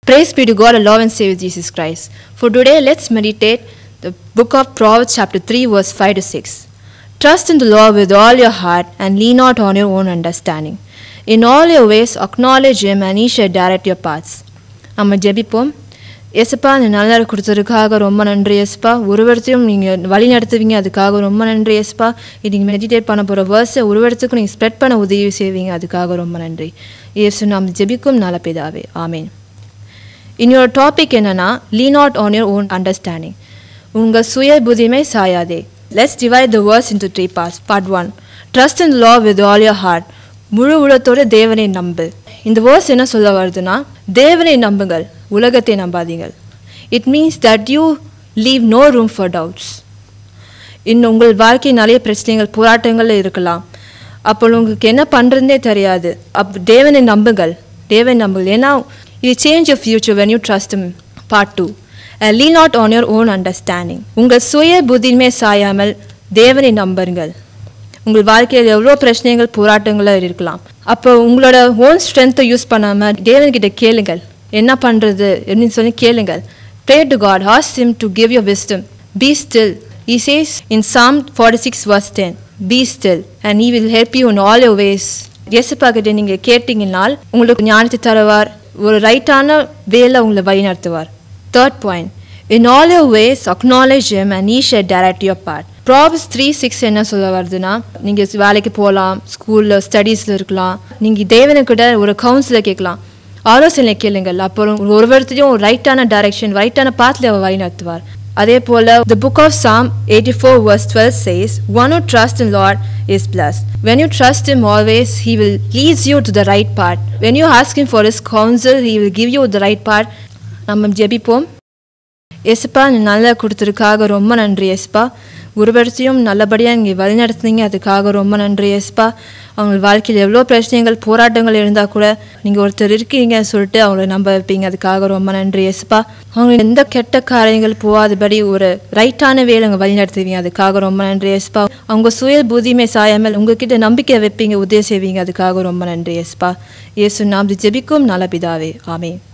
Praise be to God, our Lord and Savior Jesus Christ. For today, let's meditate the book of Proverbs, chapter 3, verse 5 to 6. Trust in the Lord with all your heart and lean not on your own understanding. In all your ways, acknowledge Him, and He shall direct your paths. நம்ம ஜெபிப்போம் ஏசப்பா இந்த நல்ல நேரம் கொடுத்ததுக்காக ரொம்ப நன்றி ஏசப்பா ஒருவரத்தையும் நீங்கள் வழி நடத்துவீங்க அதுக்காக ரொம்ப நன்றி ஏசப்பா இது நீங்கள் மெடிடேட் பண்ண போகிற வேர்ஸை ஒருவரத்துக்கும் நீங்கள் ஸ்ப்ரெட் பண்ண உதவி செய்வீங்க அதுக்காக ரொம்ப நன்றி இயேசு நாம் ஜெபிக்கும் நல்ல பிதாவே ஆமேன் இன்னொரு டாபிக் என்னன்னா lean not on your own understanding உங்கள் சுய புத்திமை சாயாதே let's divide the verse into three parts part one trust in lord with all your heart முழு உலகத்தோட தேவனை நம்பு இந்த வேர்ஸ் என்ன சொல்ல வருதுன்னா தேவனை நம்புங்கள் உலகத்தை நம்பாதீங்கள் it means that you leave no room for doubts இன்னும் உங்கள் வாழ்க்கை நிறைய பிரச்சனைகள் போராட்டங்கள் இருக்கலாம் அப்போ உங்களுக்கு என்ன பண்ணுறதுனே தெரியாது அப் தேவனை நம்புங்கள் தேவனை நம்புங்கள் ஏன்னா இது change your future when you trust part two lean not on your own understanding உங்கள் சுய புத்தியுமே சாயாமல் தேவனை நம்புங்கள் உங்கள் வாழ்க்கையில் எவ்வளோ பிரச்சனைகள் போராட்டங்களாக இருக்கலாம் அப்போ உங்களோட ஓன் ஸ்ட்ரென்த்தை யூஸ் பண்ணாமல் தேவன்கிட்ட கேளுங்கள் என்ன பண்ணுறது அப்படின்னு சொல்லி கேளுங்கள் pray to God ask him to give you wisdom be still he says in psalm 46 verse 10 be still and he will help you in all your ways இயேசுப்பா கிட்ட நீங்கள் கேட்டீங்கன்னால் உங்களுக்கு ஞானத்தை தருவார் ஒரு ரைட்டான வேல உங்களை வழி நடத்துவார் third point in all your ways acknowledge him and he shall direct your path proverbs three six என்ன சொல்ல வருதுன்னா நீங்கள் வேலைக்கு போகலாம் ஸ்கூலில் ஸ்டடீஸில் இருக்கலாம் நீங்கள் தேவனுக்கிட்ட ஒரு கவுன்சிலை கேட்கலாம் ஆலோசனை கேளுங்கள் அப்புறம் ஒருவர்த்தையும் ரைட்டான டைரக்ஷன் ரைட்டான பாத்தில் அவர் வழி நடத்துவார் அதே போல the book of psalm 84 verse 12 says one who trusts in lord is blessed when you trust him always he will leads you to the right path when you ask him for his counsel he will give you the right path நம்ம ஜெபிப்போம் ஏசப்பா நீ நல்லா கொடுத்ததுக்காக ரொம்ப நன்றி ஏசப்பா ஒருவரத்தையும் நல்லபடியாக நீங்கள் வழிநடத்துனீங்க அதுக்காக ரொம்ப நன்றி ஏசப்பா அவங்க வாழ்க்கையில் எவ்வளோ பிரச்சனைகள் போராட்டங்கள் இருந்தால் கூட நீங்கள் ஒருத்தர் இருக்கீங்கன்னு சொல்லிட்டு அவங்கள நம்ப வைப்பீங்க அதுக்காக ரொம்ப நன்றி ஏசப்பா அவங்க எந்த கெட்ட காரியங்கள் போகாதபடி ஒரு ரைட்டான வேலை அவங்க வழிநடத்துவீங்க அதுக்காக ரொம்ப நன்றி ஏசப்பா அவங்க சுய புத்தியுமே சாயாமல் உங்ககிட்ட நம்பிக்கை வைப்பீங்க உதவி செய்வீங்க அதுக்காக ரொம்ப நன்றி ஏசப்பா இயேசு நாம் ஜெபிக்கும் நல்ல பிதாவே ஆமே